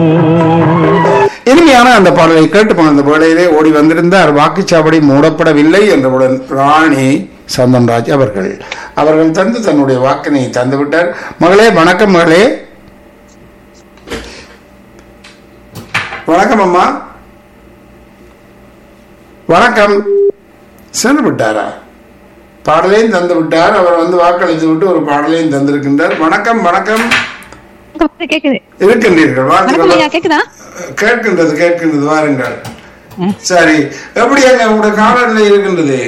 இனிமையான அந்த பாடலை கேட்டு போன வேளையிலே ஓடி வந்திருந்தார் வாக்குச்சாவடி மூடப்படவில்லை என்றவுடன் ராணி சந்தன்ராஜ் அவர்கள் அவர்கள் தந்து தன்னுடைய வாக்கினை தந்துவிட்டார் மகளே வணக்கம் மகளே வணக்கம் அம்மா வணக்கம் சென்று விட்டாரா பாடலையும் தந்து விட்டார் அவர் வந்து வாக்களித்து விட்டு ஒரு பாடலையும் தந்திருக்கின்றார் வணக்கம் வணக்கம் கேக்குது இருக்கின்றீர்கள் வணக்கம் ஐயா வாழ்த்துக்கள் கேக்குதா கேட்கின்றது கேட்கின்றது வாருங்கள் சரி எப்படி அங்க உங்களுடைய காலநிலை இருக்கின்றது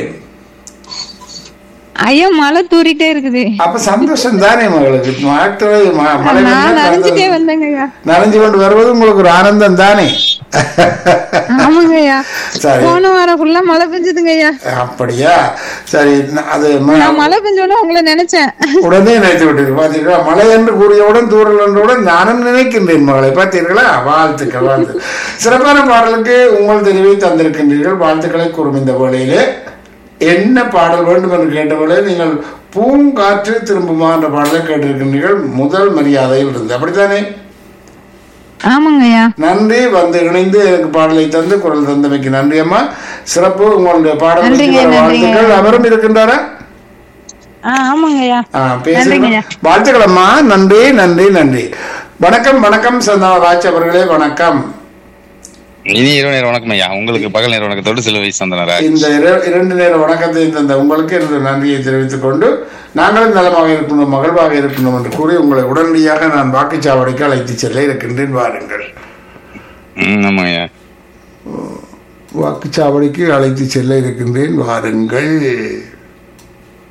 ஐயோ மழை தூரிட்டே இருக்குது அப்ப சந்தோஷம் தானே மகளுக்கு மாற்று ம- மழை நான் வந்தா நனைஞ்சிட்டே நல்லது. வந்தேங்க ஐயா நனைஞ்சு கொண்டு வருவது உங்களுக்கு ஒரு ஆனந்தம் தானே ஆமாங்க ஐயா சரி போன வாரம் ஃபுல்லா மழை பெஞ்சதுங்க ஐயா அப்படியா சரி ந- அது ம- நான் மழை பெஞ்சோட உங்களை நினைச்சேன் உடனே நினைத்து விட்டீர்கள் பார்த்தீர்களா மழை என்று கூறியவுடன் தூரல் என்றவுடன் நானும் நினைக்கின்றேன் மகளை பார்த்தீர்களா வாழ்த்துக்கள் வாழ்த்து சிறப்பான பாடலுக்கு உங்கள் தெரிவை தந்திருக்கின்றீர்கள் வாழ்த்துக்களை கூறும் இந்த வேளையிலே என்ன பாடல் வேண்டும் என்று கேட்டவர்களே நீங்கள் பூங்காற்று திரும்புமா என்ற பாடலை கேட்டிருக்கின்றீர்கள் முதல் மரியாதையில் இருந்து அப்படித்தானே ஆமாங்க ஐயா நன்றி வந்து இணைந்து எனக்கு பாடலை தந்து குரல் தந்தமைக்கு நன்றி அம்மா சிறப்பு உங்களுடைய பாடல் நன்றிங்க, வெற்றி பெற நன்றிங்க. வாழ்த்துக்கள் அவரும் இருக்கின்றாரா ஆ ஆமாங்க ஐயா ஆ, பேசுங்க. நன்றிங்க. வாழ்த்துக்கள் அம்மா நன்றி நன்றி நன்றி வணக்கம் வணக்கம் சந்தாராஜ் அவர்களே வணக்கம் இனி இரவு நேரம் வணக்கம் ஐயா உங்களுக்கு பகல் நேரம் வணக்கத்தோடு சில வயசு சந்தனராஜ் இந்த இர- இரண்டு நேர வணக்கத்தை தந்த உங்களுக்கு எனது நன்றியை தெரிவித்துக் கொண்டு நாங்களும் நலமாக இருக்கணும் மகிழ்வாக இருக்கணும் என்று கூறி உங்களை உடனடியாக நான் வாக்குச்சாவடிக்கு அழைத்து செல்ல இருக்கின்றேன் வாருங்கள் ம் ஆமாங்க ஐயா வாக்குச்சாவடிக்கு அழைத்து செல்ல இருக்கின்றேன் வாருங்கள்